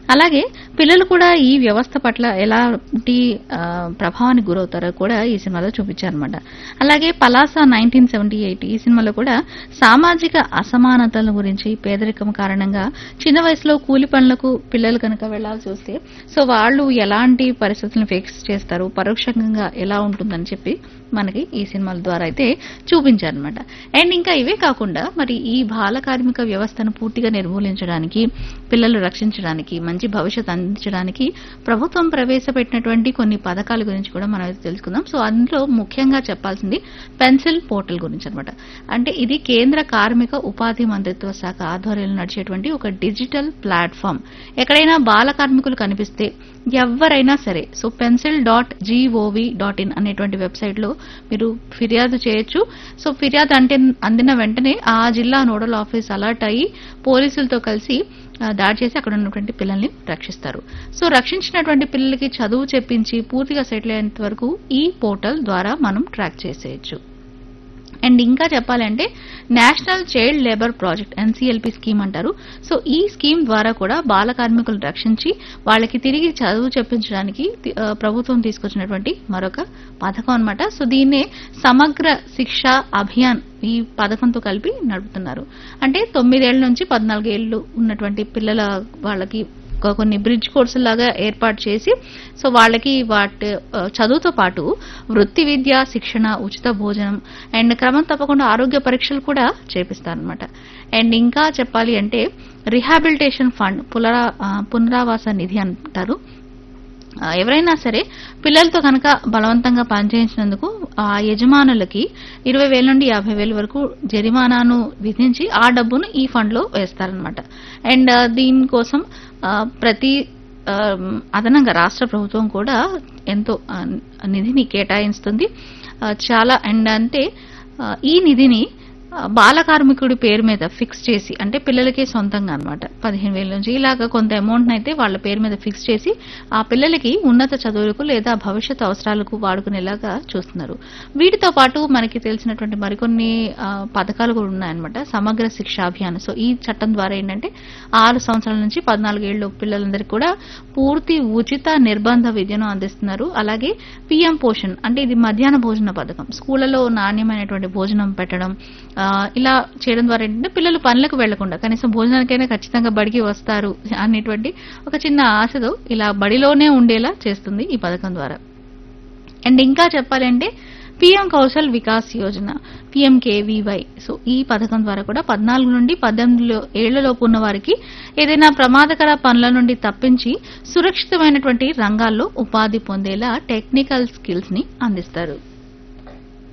అలాగే పిల్లలు కూడా ఈ వ్యవస్థ పట్ల ఎలాంటి ఆ, ప్రభావానికి గురవుతారో కూడా ఈ సినిమాలో చూపించారనమాట అలాగే పలాస నైన్టీన్ సెవెంటీ ఎయిట్ ఈ సినిమాలో కూడా సామాజిక అసమానతల గురించి పేదరికం కారణంగా చిన్న వయసులో కూలి పనులకు పిల్లలు కనుక వెళ్లాల్సి వస్తే సో వాళ్ళు ఎలాంటి పరిస్థితులను ఫేస్ చేస్తారు పరోక్షంగా ఎలా ఉంటుందని చెప్పి మనకి ఈ సినిమాల ద్వారా అయితే చూపించారనమాట అండ్ ఇంకా ఇవే కాకుండా మరి ఈ బాల కార్మిక వ్యవస్థను పూర్తిగా నిర్మూలించడానికి పిల్లలు రక్షించడానికి మంచి భవిష్యత్ అందించడానికి ప్రభుత్వం ప్రవేశపెట్టినటువంటి కొన్ని పథకాల గురించి కూడా మనం అయితే తెలుసుకుందాం సో అందులో ముఖ్యంగా చెప్పాల్సింది పెన్సిల్ పోర్టల్ గురించి అనమాట అంటే ఇది కేంద్ర కార్మిక ఉపాధి మంత్రిత్వ శాఖ ఆధ్వర్యంలో నడిచేటువంటి ఒక డిజిటల్ ప్లాట్ఫామ్ ఎక్కడైనా బాల కార్మికులు కనిపిస్తే ఎవరైనా సరే so pencil dot G O V dot in అనేటువంటి వెబ్సైట్ లో మీరు ఫిర్యాదు చేయొచ్చు సో ఫిర్యాదు అంటే అందిన వెంటనే ఆ జిల్లా నోడల్ ఆఫీస్ అలర్ట్ అయ్యి పోలీసులతో కలిసి ఆ, దాడి చేసి అక్కడ ఉన్నటువంటి పిల్లల్ని రక్షిస్తారు సో రక్షించినటువంటి పిల్లలకి చదువు చెప్పించి పూర్తిగా సెటిల్ అయ్యేంత వరకు ఈ పోర్టల్ ద్వారా మనం ట్రాక్ చేసేయచ్చు అండ్ ఇంకా చెప్పాలంటే national child labour project NCLP scheme అంటారు సో ఈ స్కీమ్ ద్వారా కూడా బాల కార్మికులను రక్షించి వాళ్ళకి తిరిగి చదువు చెప్పించడానికి తి- ఆ, ప్రభుత్వం తీసుకొచ్చినటువంటి మరొక పథకం అన్నమాట సో దీన్నే సమగ్ర శిక్ష అభియాన్ ఈ పథకంతో కలిపి నడుపుతున్నారు అంటే తొమ్మిదేళ్ల నుంచి పద్నాలుగేళ్లు ఉన్నటువంటి పిల్లల వాళ్ళకి ఒక కొన్ని బ్రిడ్జ్ కోర్సు లాగా ఏర్పాటు చేసి సో వాళ్ళకి వాటి ఆ, చదువుతో పాటు వృత్తి విద్య శిక్షణ ఉచిత భోజనం అండ్ క్రమం తప్పకుండా ఆరోగ్య పరీక్షలు కూడా చేపిస్తారనమాట అండ్ ఇంకా చెప్పాలి అంటే రిహాబిలిటేషన్ ఫండ్ పునరా ఆ, పునరావాస నిధి అంటారు ఆ, ఎవరైనా సరే పిల్లలతో కనుక బలవంతంగా పనిచేయించినందుకు ఆ యజమానులకి ఇరవై వేల నుండి యాభై వేల వరకు జరిమానాను విధించి ఆ డబ్బును ఈ ఫండ్ లో వేస్తారనమాట అండ్ ఆ, దీనికోసం ఆ, ప్రతి ఆ, అదనంగా రాష్ట్ర ప్రభుత్వం కూడా ఎంతో ఆ, నిధిని కేటాయిస్తుంది ఆ, చాలా అండ్ అంటే ఆ, ఈ నిధిని ఆ, బాల కార్మికుడి పేరు మీద ఫిక్స్ చేసి అంటే పిల్లలకే సొంతంగా అనమాట పదిహేను వేల నుంచి ఇలాగ కొంత అమౌంట్ అయితే వాళ్ళ పేరు మీద ఫిక్స్ చేసి ఆ పిల్లలకి ఉన్నత చదువులకు లేదా భవిష్యత్ అవసరాలకు వాడుకునేలాగా చూస్తున్నారు వీటితో పాటు మనకి తెలిసినటువంటి మరికొన్ని ఆ, పథకాలు కూడా ఉన్నాయన్నమాట సమగ్ర శిక్షా అభియాన్ సో ఈ చట్టం ద్వారా ఏంటంటే ఆరు సంవత్సరాల నుంచి పద్నాలుగేళ్ళు పిల్లలందరికీ కూడా పూర్తి ఉచిత నిర్బంధ విద్యను అందిస్తున్నారు అలాగే పిఎం పోషణ్ అంటే ఇది మధ్యాహ్న భోజన పథకం స్కూళ్లలో నాణ్యమైనటువంటి భోజనం పెట్టడం ఆ, ఇలా చేయడం ద్వారా ఏంటంటే పిల్లలు పనులకు వెళ్లకుండా కనీసం భోజనానికైనా ఖచ్చితంగా బడికి వస్తారు అనేటువంటి ఒక చిన్న ఆశతో ఇలా బడిలోనే ఉండేలా చేస్తుంది ఈ పథకం ద్వారా అండ్ ఇంకా చెప్పాలంటే PM Kaushal Vikas Yojana PMKVY so ఈ పథకం ద్వారా కూడా పద్నాలుగు నుండి పద్దెనిమిది ఏళ్లలోపు ఉన్న వారికి ఏదైనా ప్రమాదకర పనుల నుండి తప్పించి సురక్షితమైనటువంటి రంగాల్లో ఉపాధి పొందేలా టెక్నికల్ స్కిల్స్ ని అందిస్తారు